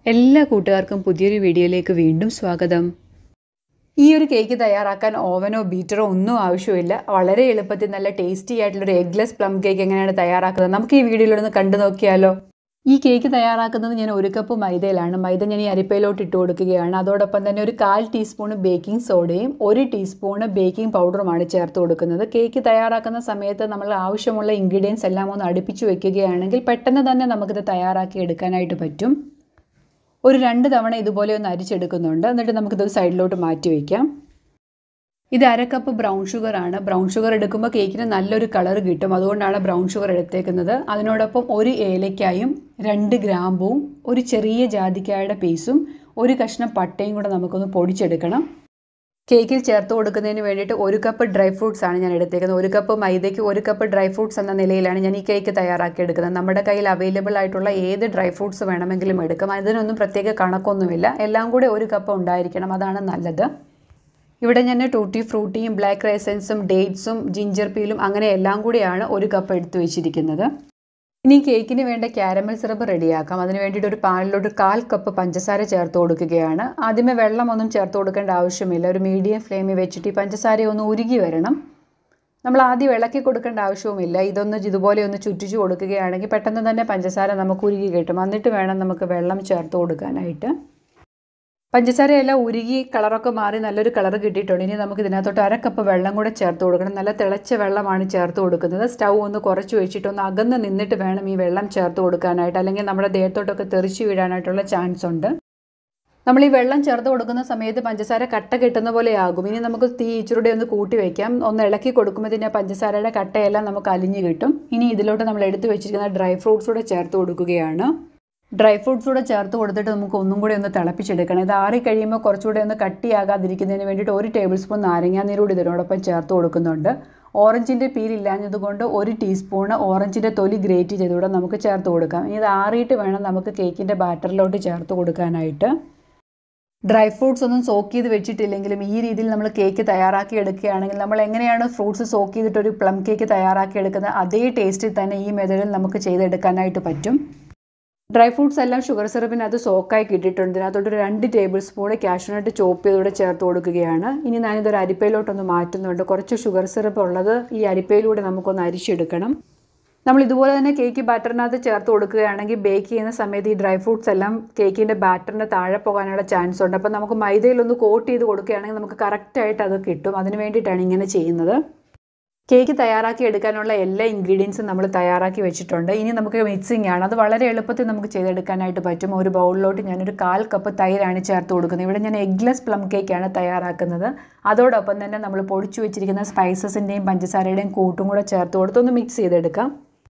എല്ലാ കൂട്ടുകാർക്കും പുതിയൊരു വീഡിയോയിലേക്ക് വീണ്ടും സ്വാഗതം ഈ ഒരു കേക്ക് തയ്യാറാക്കാൻ ഓവനോ ബീറ്ററോ ഒന്നും ആവശ്യമില്ല വളരെ എളുപ്പത്തിൽ നല്ല ടേസ്റ്റി ആയിട്ടുള്ളൊരു എഗ്ലെസ് പ്ലം കേക്ക് എങ്ങനെയാണ് തയ്യാറാക്കുന്നത് നമുക്ക് ഈ വീഡിയോയിലൂടെ ഒന്ന് കണ്ടു നോക്കിയാലോ ഈ കേക്ക് തയ്യാറാക്കുന്നത് ഞാൻ ഒരു കപ്പ് മൈദയിലാണ് മൈദ ഞാൻ ഈ അരിപ്പയിലോട്ട് ഇട്ട് കൊടുക്കുകയാണ് അതോടൊപ്പം തന്നെ ഒരു കാൽ ടീസ്പൂണ് ബേക്കിംഗ് സോഡയും ഒരു ടീസ്പൂണ് ബേക്കിംഗ് പൗഡറുമാണ് ചേർത്ത് കൊടുക്കുന്നത് കേക്ക് തയ്യാറാക്കുന്ന സമയത്ത് നമ്മൾ ആവശ്യമുള്ള ഇൻഗ്രീഡിയൻസ് എല്ലാം ഒന്ന് അടുപ്പിച്ച് വെക്കുകയാണെങ്കിൽ പെട്ടെന്ന് തന്നെ നമുക്കിത് തയ്യാറാക്കി എടുക്കാനായിട്ട് പറ്റും ഒരു രണ്ട് തവണ ഇതുപോലെ ഒന്ന് അരിച്ചെടുക്കുന്നുണ്ട് എന്നിട്ട് നമുക്കിത് സൈഡിലോട്ട് മാറ്റി വയ്ക്കാം ഇത് അര കപ്പ് ബ്രൗൺ ഷുഗർ ആണ് ബ്രൗൺ ഷുഗർ എടുക്കുമ്പോൾ കേക്കിന് നല്ലൊരു കളർ കിട്ടും അതുകൊണ്ടാണ് ബ്രൗൺ ഷുഗർ എടുത്തേക്കുന്നത് അതിനോടൊപ്പം ഒരു ഏലക്കായും രണ്ട് ഗ്രാമ്പും ഒരു ചെറിയ ജാതിക്കായുടെ പീസും ഒരു കഷ്ണം പട്ടയും കൂടെ നമുക്കൊന്ന് പൊടിച്ചെടുക്കണം കേക്കിൽ ചേർത്ത് കൊടുക്കുന്നതിന് വേണ്ടിയിട്ട് ഒരു കപ്പ് ഡ്രൈ ഫ്രൂട്ട്സ് ആണ് ഞാൻ എടുത്തേക്കുന്നത് ഒരു കപ്പ് മൈദയ്ക്ക് ഒരു കപ്പ് ഡ്രൈ ഫ്രൂട്ട്സ് എന്ന നിലയിലാണ് ഞാൻ ഈ കേക്ക് തയ്യാറാക്കി എടുക്കുന്നത് നമ്മുടെ കയ്യിൽ അവൈലബിൾ ആയിട്ടുള്ള ഏത് ഡ്രൈ ഫ്രൂട്ട്സ് വേണമെങ്കിലും എടുക്കാം അതിനൊന്നും പ്രത്യേക കണക്കൊന്നുമില്ല എല്ലാം കൂടെ ഒരു കപ്പ് ഉണ്ടായിരിക്കണം അതാണ് നല്ലത് ഇവിടെ ഞാൻ ടൂട്ടി ഫ്രൂട്ടിയും ബ്ലാക്ക് റൈസൻസും ഡേറ്റ്സും ജിഞ്ചർ പീലും അങ്ങനെ എല്ലാം കൂടിയാണ് ഒരു കപ്പ് എടുത്തു വെച്ചിരിക്കുന്നത് ഇനി കേക്കിന് വേണ്ട ക്യാരമൽ സിറപ്പ് റെഡിയാക്കാം അതിന് വേണ്ടിയിട്ട് ഒരു പാനിലോട്ട് കാൽ കപ്പ് പഞ്ചസാര ചേർത്ത് കൊടുക്കുകയാണ് ആദ്യമേ വെള്ളമൊന്നും ചേർത്ത് കൊടുക്കേണ്ട ആവശ്യമില്ല ഒരു മീഡിയം ഫ്ലെയിമിൽ വെച്ചിട്ട് ഈ പഞ്ചസാര ഒന്ന് ഉരുകി വരണം നമ്മൾ ആദ്യം ഇളക്കി കൊടുക്കേണ്ട ആവശ്യവുമില്ല ഇതൊന്ന് ഇതുപോലെ ഒന്ന് ചുറ്റിച്ചു കൊടുക്കുകയാണെങ്കിൽ പെട്ടെന്ന് തന്നെ പഞ്ചസാര നമുക്ക് ഉരുകി കിട്ടും എന്നിട്ട് വേണം നമുക്ക് വെള്ളം ചേർത്ത് കൊടുക്കാനായിട്ട് പഞ്ചസാരയെല്ലാം ഉരുകി കളറൊക്കെ മാറി നല്ലൊരു കളർ കിട്ടിയിട്ടുണ്ട് ഇനി നമുക്ക് ഇതിനകത്തോട്ട് അര കപ്പ് വെള്ളം കൂടെ ചേർത്ത് കൊടുക്കണം നല്ല തിളച്ച വെള്ളമാണ് ചേർത്ത് കൊടുക്കുന്നത് സ്റ്റൗ ഒന്ന് കുറച്ച് വെച്ചിട്ട് ഒന്ന് അകന്ന് നിന്നിട്ട് വേണം ഈ വെള്ളം ചേർത്ത് കൊടുക്കാനായിട്ട് അല്ലെങ്കിൽ നമ്മുടെ ദേഹത്തോട്ടൊക്കെ തെറിച്ച് വീഴാനായിട്ടുള്ള ചാൻസ് ഉണ്ട് നമ്മൾ ഈ വെള്ളം ചേർത്ത് കൊടുക്കുന്ന സമയത്ത് പഞ്ചസാര കട്ട കിട്ടുന്ന പോലെ ആകും ഇനി നമുക്ക് തീ ഇച്ചിരൂടെ ഒന്ന് കൂട്ടി വയ്ക്കാം ഒന്ന് ഇളക്കി കൊടുക്കുമ്പോൾ തന്നെ പഞ്ചസാരയുടെ കട്ടയെല്ലാം നമുക്ക് അലിഞ്ഞ് കിട്ടും ഇനി ഇതിലോട്ട് നമ്മൾ എടുത്തു വെച്ചിരിക്കുന്ന ഡ്രൈ ഫ്രൂട്ട്സ് കൂടെ ചേർത്ത് കൊടുക്കുകയാണ് ഡ്രൈ ഫ്രൂട്ട്സ് കൂടെ ചേർത്ത് കൊടുത്തിട്ട് നമുക്ക് ഒന്നും കൂടി ഒന്ന് തിളപ്പിച്ചെടുക്കണം ഇത് ആറി കഴിയുമ്പോൾ കുറച്ചുകൂടി ഒന്ന് കട്ടിയാകാതിരിക്കുന്നതിന് വേണ്ടിയിട്ട് ഒരു ടേബിൾ സ്പൂൺ നാരങ്ങാനീരൂടി ഇതിനോടൊപ്പം ചേർത്ത് കൊടുക്കുന്നുണ്ട് ഓറഞ്ചിൻ്റെ പീലില്ലാഞ്ഞതുകൊണ്ട് ഒരു ടീസ്പൂണ് ഓറഞ്ചിൻ്റെ തൊലി ഗ്രേറ്റ് ചെയ്തുകൂടെ നമുക്ക് ചേർത്ത് കൊടുക്കാം ഇനി ഇത് ആറിയിട്ട് വേണം നമുക്ക് കേക്കിൻ്റെ ബാറ്ററിലോട്ട് ചേർത്ത് കൊടുക്കാനായിട്ട് ഡ്രൈ ഫ്രൂട്ട്സ് ഒന്നും സോക്ക് ചെയ്ത് വെച്ചിട്ടില്ലെങ്കിലും ഈ രീതിയിൽ നമ്മൾ കേക്ക് തയ്യാറാക്കി എടുക്കുകയാണെങ്കിൽ നമ്മൾ എങ്ങനെയാണ് ഫ്രൂട്ട്സ് സോക്ക് ചെയ്തിട്ട് ഒരു പ്ലം കേക്ക് തയ്യാറാക്കി എടുക്കുന്നത് അതേ ടേസ്റ്റിൽ തന്നെ ഈ മെത്തേഡിൽ നമുക്ക് ചെയ്തെടുക്കാനായിട്ട് പറ്റും ഡ്രൈ ഫ്രൂട്ട്സ് എല്ലാം ഷുഗർ സിറപ്പിനകത്ത് സോക്കായി കിട്ടിയിട്ടുണ്ട് ഇതിനകത്തോട്ട് ഒരു രണ്ട് ടേബിൾ സ്പൂൺ കാഷ്യൂനട്ട് ചോപ്പ് ചെയ്തുകൂടെ ചേർത്ത് കൊടുക്കുകയാണ് ഇനി ഞാനിതൊരു അരിപ്പയിലോട്ടൊന്ന് മാറ്റുന്നുണ്ട് കുറച്ച് ഷുഗർ സിറപ്പ് ഉള്ളത് ഈ അരിപ്പയിലൂടെ നമുക്കൊന്ന് അരിച്ചെടുക്കണം നമ്മൾ ഇതുപോലെ തന്നെ കേക്ക് ബാറ്ററിനകത്ത് ചേർത്ത് കൊടുക്കുകയാണെങ്കിൽ ബേക്ക് ചെയ്യുന്ന സമയത്ത് ഈ ഡ്രൈ ഫ്രൂട്ട്സ് എല്ലാം കേക്കിൻ്റെ ബാറ്ററിൻ്റെ താഴെ പോകാനുള്ള ചാൻസ് ഉണ്ട് അപ്പോൾ നമുക്ക് മൈദയിലൊന്ന് കോട്ട് ചെയ്ത് കൊടുക്കുകയാണെങ്കിൽ നമുക്ക് കറക്റ്റായിട്ട് അത് കിട്ടും അതിന് വേണ്ടിയിട്ടാണ് ഇങ്ങനെ ചെയ്യുന്നത് കേക്ക് തയ്യാറാക്കി എടുക്കാനുള്ള എല്ലാ ഇൻഗ്രീഡിയൻസും നമ്മൾ തയ്യാറാക്കി വെച്ചിട്ടുണ്ട് ഇനി നമുക്ക് മിക്സിംഗ് ആണ് അത് വളരെ എളുപ്പത്തിൽ നമുക്ക് ചെയ്തെടുക്കാനായിട്ട് പറ്റും ഒരു ബൗളിലോട്ട് ഞാനൊരു കാൽ കപ്പ് തൈരാണ് ചേർത്ത് കൊടുക്കുന്നത് ഇവിടെ ഞാൻ എഗ്ലെസ് പ്ലം കേക്കാണ് തയ്യാറാക്കുന്നത് അതോടൊപ്പം തന്നെ നമ്മൾ പൊടിച്ചു വെച്ചിരിക്കുന്ന സ്പൈസസിൻ്റെയും പഞ്ചസാരയുടെയും കൂട്ടും കൂടെ ചേർത്ത് കൊടുത്ത് ഒന്ന് മിക്സ് ചെയ്തെടുക്കാം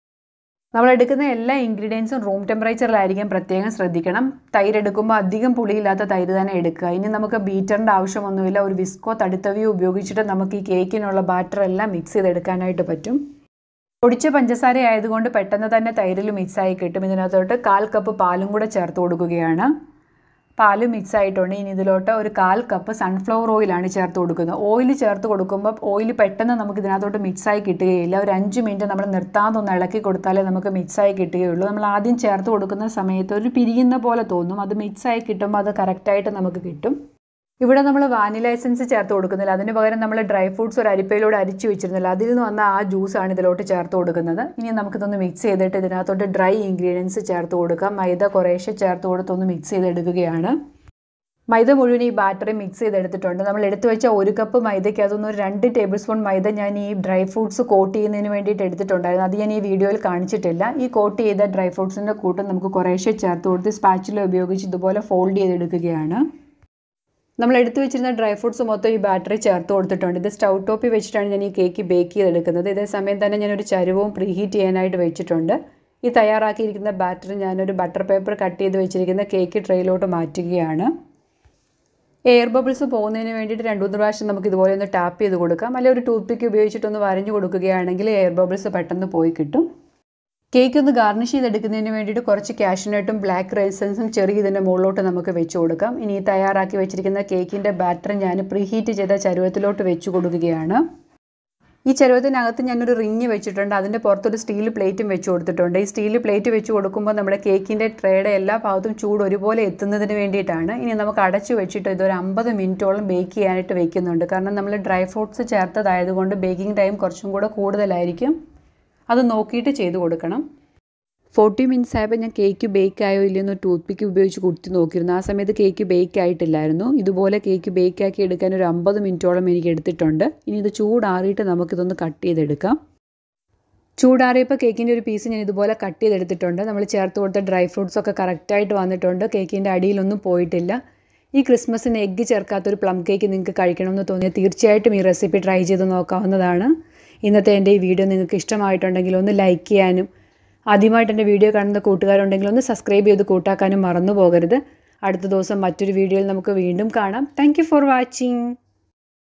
നമ്മൾ എടുക്കുന്ന എല്ലാ ഇൻഗ്രീഡിയൻസും റൂം ടെമ്പറേച്ചറിലായിരിക്കും പ്രത്യേകം ശ്രദ്ധിക്കണം തൈര് എടുക്കുമ്പോൾ അധികം പുളിയില്ലാത്ത തൈര് തന്നെ എടുക്കുക ഇനി നമുക്ക് ബീറ്ററിൻ്റെ ആവശ്യമൊന്നുമില്ല ഒരു വിസ്കോ തടിത്തവിയോ ഉപയോഗിച്ചിട്ട് നമുക്ക് ഈ കേക്കിനുള്ള ബാറ്റർ എല്ലാം മിക്സ് ചെയ്തെടുക്കാനായിട്ട് പറ്റും പൊടിച്ച പഞ്ചസാര ആയതുകൊണ്ട് പെട്ടെന്ന് തന്നെ തൈരിൽ മിക്സായി കിട്ടും ഇതിനകത്തോട്ട് കാൽ കപ്പ് പാലും കൂടെ ചേർത്ത് കൊടുക്കുകയാണ് പാല് മിക്സ് ആയിട്ടുണ്ട് ഇനി ഇതിലോട്ട് ഒരു കാൽ കപ്പ് സൺഫ്ലവർ ഓയിലാണ് ചേർത്ത് കൊടുക്കുന്നത് ഓയിൽ ചേർത്ത് കൊടുക്കുമ്പോൾ ഓയിൽ പെട്ടെന്ന് നമുക്ക് ഇതിനകത്തോട്ട് മിക്സായി കിട്ടുകയില്ല ഒരു അഞ്ച് മിനിറ്റ് നമ്മൾ നിർത്താതെ ഒന്ന് ഇളക്കി കൊടുത്താലേ നമുക്ക് മിക്സായി കിട്ടുകയുള്ളൂ നമ്മൾ ആദ്യം ചേർത്ത് കൊടുക്കുന്ന സമയത്ത് ഒരു പിരിയുന്ന പോലെ തോന്നും അത് മിക്സായി കിട്ടുമ്പോൾ അത് കറക്റ്റായിട്ട് നമുക്ക് കിട്ടും ഇവിടെ നമ്മൾ വാനില എസൻസ് ചേർത്ത് കൊടുക്കുന്നില്ല അതിന് പകരം നമ്മൾ ഡ്രൈ ഫ്രൂട്ട്സ് ഒരു അരിപ്പയിലൂടെ അരിച്ചു വെച്ചിരുന്നില്ല അതിൽ നിന്ന് വന്ന ആ ജ്യൂസാണ് ഇതിലോട്ട് ചേർത്ത് കൊടുക്കുന്നത് ഇനി നമുക്കിതൊന്ന് മിക്സ് ചെയ്തിട്ട് ഇതിനകത്തോട്ട് ഡ്രൈ ഇൻഗ്രീഡിയൻസ് ചേർത്ത് കൊടുക്കാം മൈദ കുറേശ്ശെ ചേർത്ത് കൊടുത്തൊന്ന് മിക്സ് ചെയ്തെടുക്കുകയാണ് മൈദ മുഴുവൻ ഈ ബാറ്ററി മിക്സ് ചെയ്തെടുത്തിട്ടുണ്ട് നമ്മൾ എടുത്തു വെച്ച ഒരു കപ്പ് മൈദയ്ക്ക് അതൊന്ന് ഒരു രണ്ട് ടേബിൾ സ്പൂൺ മൈദ ഞാൻ ഈ ഡ്രൈ ഫ്രൂട്ട്സ് കോട്ട് ചെയ്യുന്നതിന് വേണ്ടിയിട്ട് എടുത്തിട്ടുണ്ടായിരുന്നു അത് ഞാൻ ഈ വീഡിയോയിൽ കാണിച്ചിട്ടില്ല ഈ കോട്ട് ചെയ്ത ഡ്രൈ ഫ്രൂട്ട്സിൻ്റെ കൂട്ടം നമുക്ക് കുറേശ്ശെ ചേർത്ത് കൊടുത്ത് സ്പാച്ചില ഉപയോഗിച്ച് ഇതുപോലെ ഫോൾഡ് ചെയ്തെടുക്കുകയാണ് നമ്മൾ എടുത്തു വെച്ചിരുന്ന ഡ്രൈ ഫ്രൂട്ട്സ് മൊത്തം ഈ ബാറ്ററി ചേർത്ത് കൊടുത്തിട്ടുണ്ട് ഇത് സ്റ്റൗ ടോപ്പിൽ വെച്ചിട്ടാണ് ഞാൻ ഈ കേക്ക് ബേക്ക് ചെയ്തെടുക്കുന്നത് ഇതേ സമയം തന്നെ ഞാനൊരു ചരുവവും പ്രീഹീറ്റ് ചെയ്യാനായിട്ട് വെച്ചിട്ടുണ്ട് ഈ തയ്യാറാക്കിയിരിക്കുന്ന ബാറ്ററി ഞാനൊരു ബട്ടർ പേപ്പർ കട്ട് ചെയ്ത് വെച്ചിരിക്കുന്ന കേക്ക് ട്രെയിലോട്ട് മാറ്റുകയാണ് എയർ ബബിൾസ് പോകുന്നതിന് വേണ്ടിയിട്ട് രണ്ട് മൂന്ന് പ്രാവശ്യം നമുക്ക് ഇതുപോലെ ഒന്ന് ടാപ്പ് ചെയ്ത് കൊടുക്കാം അല്ലെങ്കിൽ ഒരു ടൂത്ത് പിക്ക് ഉപയോഗിച്ചിട്ടൊന്ന് വരഞ്ഞു കൊടുക്കുകയാണെങ്കിൽ എയർ ബബിൾസ് പെട്ടെന്ന് പോയി കിട്ടും കേക്ക് ഒന്ന് ഗാർണിഷ് ചെയ്തെടുക്കുന്നതിന് വേണ്ടിയിട്ട് കുറച്ച് കാഷ്നട്ടും ബ്ലാക്ക് റൈസൻസും ചെറിയ ഇതിൻ്റെ മുകളിലോട്ട് നമുക്ക് വെച്ച് കൊടുക്കാം ഇനി ഈ തയ്യാറാക്കി വെച്ചിരിക്കുന്ന കേക്കിൻ്റെ ബാറ്റർ ഞാൻ പ്രീഹീറ്റ് ചെയ്ത ചരുവത്തിലോട്ട് വെച്ച് കൊടുക്കുകയാണ് ഈ ചരുവത്തിനകത്ത് ഞാനൊരു റിങ് വെച്ചിട്ടുണ്ട് അതിൻ്റെ പുറത്തൊരു സ്റ്റീൽ പ്ലേറ്റും വെച്ച് കൊടുത്തിട്ടുണ്ട് ഈ സ്റ്റീൽ പ്ലേറ്റ് വെച്ച് കൊടുക്കുമ്പോൾ നമ്മുടെ കേക്കിൻ്റെ ട്രേയുടെ എല്ലാ ഭാഗത്തും ചൂട് ഒരുപോലെ എത്തുന്നതിന് വേണ്ടിയിട്ടാണ് ഇനി നമുക്ക് അടച്ചു വെച്ചിട്ട് ഇതൊരു അമ്പത് മിനിറ്റോളം ബേക്ക് ചെയ്യാനായിട്ട് വെക്കുന്നുണ്ട് കാരണം നമ്മൾ ഡ്രൈ ഫ്രൂട്ട്സ് ചേർത്തതായതുകൊണ്ട് ബേക്കിംഗ് ടൈം കുറച്ചും കൂടെ കൂടുതലായിരിക്കും അത് നോക്കിയിട്ട് ചെയ്ത് കൊടുക്കണം ഫോർട്ടി മിനിറ്റ്സ് ആയപ്പോൾ ഞാൻ കേക്ക് ബേക്ക് ആയോ ഇല്ലയെന്ന് ടൂത്ത് പിക്ക് ഉപയോഗിച്ച് കുത്തി നോക്കിയിരുന്നു ആ സമയത്ത് കേക്ക് ബേക്ക് ആയിട്ടില്ലായിരുന്നു ഇതുപോലെ കേക്ക് ബേക്ക് ആക്കി എടുക്കാൻ ഒരു അമ്പത് മിനിറ്റോളം എനിക്ക് എടുത്തിട്ടുണ്ട് ഇനി ഇത് ചൂടാറിയിട്ട് നമുക്കിതൊന്ന് കട്ട് ചെയ്തെടുക്കാം ചൂടാറിയപ്പോൾ കേക്കിൻ്റെ ഒരു പീസ് ഞാൻ ഇതുപോലെ കട്ട് ചെയ്തെടുത്തിട്ടുണ്ട് നമ്മൾ ചേർത്ത് കൊടുത്ത ഡ്രൈ ഫ്രൂട്ട്സ് ഒക്കെ കറക്റ്റായിട്ട് വന്നിട്ടുണ്ട് കേക്കിൻ്റെ അടിയിലൊന്നും പോയിട്ടില്ല ഈ ക്രിസ്മസിന് എഗ്ഗ് ചേർക്കാത്തൊരു പ്ലം കേക്ക് നിങ്ങൾക്ക് കഴിക്കണമെന്ന് തോന്നിയാൽ തീർച്ചയായിട്ടും ഈ റെസിപ്പി ട്രൈ ചെയ്ത് നോക്കാവുന്നതാണ് ഇന്നത്തെ എൻ്റെ ഈ വീഡിയോ നിങ്ങൾക്ക് ഇഷ്ടമായിട്ടുണ്ടെങ്കിൽ ഒന്ന് ലൈക്ക് ചെയ്യാനും ആദ്യമായിട്ട് എൻ്റെ വീഡിയോ കാണുന്ന കൂട്ടുകാരുണ്ടെങ്കിൽ ഒന്ന് സബ്സ്ക്രൈബ് ചെയ്ത് കൂട്ടാക്കാനും മറന്നു പോകരുത് അടുത്ത ദിവസം മറ്റൊരു വീഡിയോയിൽ നമുക്ക് വീണ്ടും കാണാം താങ്ക് ഫോർ വാച്ചിങ്